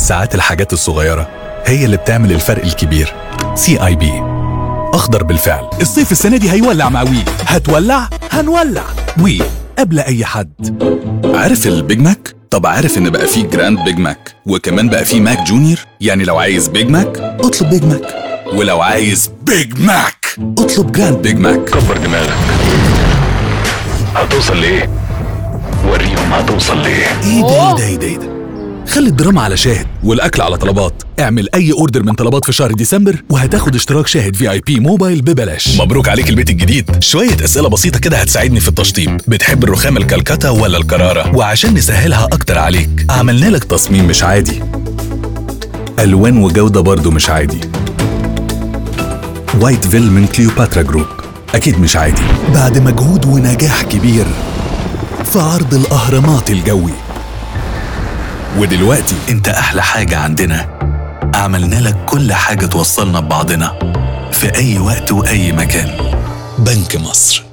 ساعات الحاجات الصغيرة هي اللي بتعمل الفرق الكبير سي اي بي اخضر بالفعل الصيف السنة دي هيولع مع وي هتولع هنولع وي قبل أي حد عارف البيج ماك؟ طب عارف ان بقى فيه جراند بيج ماك وكمان بقى فيه ماك جونيور يعني لو عايز بيج ماك اطلب بيج ماك ولو عايز بيج ماك اطلب جراند بيج ماك كبر دماغك هتوصل لايه وريهم هتوصل لايه ايه ده ايه ده ايه ده, إيه ده؟ خلي الدراما على شاهد والاكل على طلبات اعمل اي اوردر من طلبات في شهر ديسمبر وهتاخد اشتراك شاهد في اي بي موبايل ببلاش مبروك عليك البيت الجديد شويه اسئله بسيطه كده هتساعدني في التشطيب بتحب الرخام الكلكتا ولا الكراره وعشان نسهلها اكتر عليك عملنا لك تصميم مش عادي الوان وجوده برضو مش عادي وايت فيل من كليوباترا جروب اكيد مش عادي بعد مجهود ونجاح كبير في عرض الاهرامات الجوي ودلوقتي انت احلى حاجة عندنا عملنا لك كل حاجة توصلنا ببعضنا في اي وقت واي مكان بنك مصر